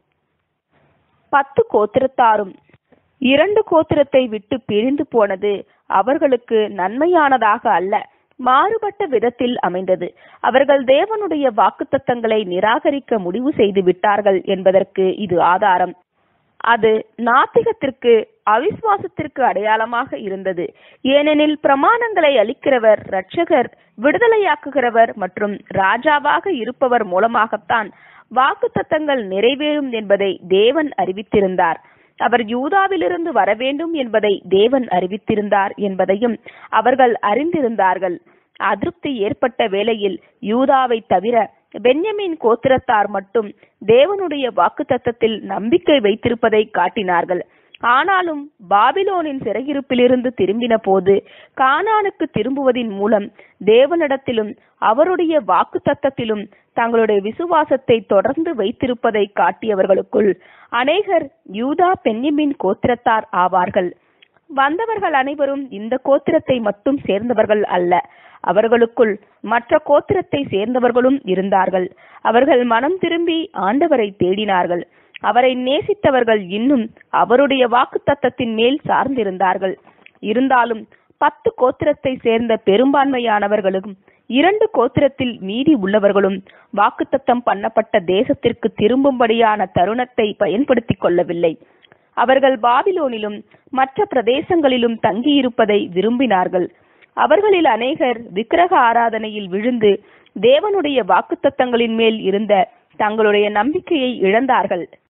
பத்து கோத்திரத்தாரும் இரண்டு கோத்திரத்தை விட்டு பிரிந்து போனது அவர்களுக்கு நன்மையானதாக அல்ல மாறுபட்ட விதத்தில் அமைந்தது அவர்கள் தேவனுடைய வாக்குத்தத்தங்களை நிராகரிக்க முடிவு செய்து விட்டார்கள் என்பதற்கு இது ஆதாரம் அது நாத்திகத்திற்கு அவிசுவாசத்திற்கு அடையாளமாக இருந்தது ஏனெனில் பிரமாணங்களை அளிக்கிறவர் இரட்சகர் விடுதலையாக்குகிறவர் மற்றும் ராஜாவாக இருப்பவர் மூலமாகத்தான் வாக்குத்தத்தங்கள் நிறைவேறும் என்பதை தேவன் அறிவித்திருந்தார் அவர் யூதாவிலிருந்து வர வேண்டும் என்பதை தேவன் அறிவித்திருந்தார் என்பதையும் அவர்கள் அறிந்திருந்தார்கள் அதிருப்தி ஏற்பட்ட வேளையில் யூதாவை தவிர பென்யமின் கோத்திரத்தார் மட்டும் தேவனுடைய வாக்குத்தத்தத்தில் நம்பிக்கை வைத்திருப்பதை காட்டினார்கள் ஆனாலும் பாபிலோனின் சிறையிருப்பிலிருந்து திரும்பின போது கானானுக்கு திரும்புவதின் மூலம் தேவனிடத்திலும் அவருடைய வாக்குத்தத்தத்திலும் தங்களுடைய விசுவாசத்தை தொடர்ந்து வைத்திருப்பதை காட்டியவர்களுக்குள் அநேகர் யூதா பென்யமின் கோத்திரத்தார் ஆவார்கள் வந்தவர்கள் அனைவரும் இந்த கோத்திரத்தை மட்டும் சேர்ந்தவர்கள் அல்ல அவர்களுக்குள் மற்ற கோத்திரத்தை சேர்ந்தவர்களும் இருந்தார்கள் அவர்கள் மனம் திரும்பி ஆண்டவரை தேடினார்கள் அவரை நேசித்தவர்கள் இன்னும் அவருடைய வாக்குத்தத்தத்தின் மேல் சார்ந்திருந்தார்கள் இருந்தாலும் பத்து கோத்திரத்தை சேர்ந்த பெரும்பான்மையானவர்களும் இரண்டு கோத்திரத்தில் மீதி உள்ளவர்களும் வாக்குத்தத்தம் பண்ணப்பட்ட தேசத்திற்கு திரும்பும்படியான தருணத்தை பயன்படுத்திக் கொள்ளவில்லை அவர்கள் பாபிலோனிலும் மற்ற பிரதேசங்களிலும் தங்கியிருப்பதை விரும்பினார்கள் அவர்களில் அநேகர் விக்கிரக ஆராதனையில் விழுந்து தேவனுடைய வாக்குத்தத்தங்களின் மேல் இருந்த தங்களுடைய நம்பிக்கையை இழந்தார்கள்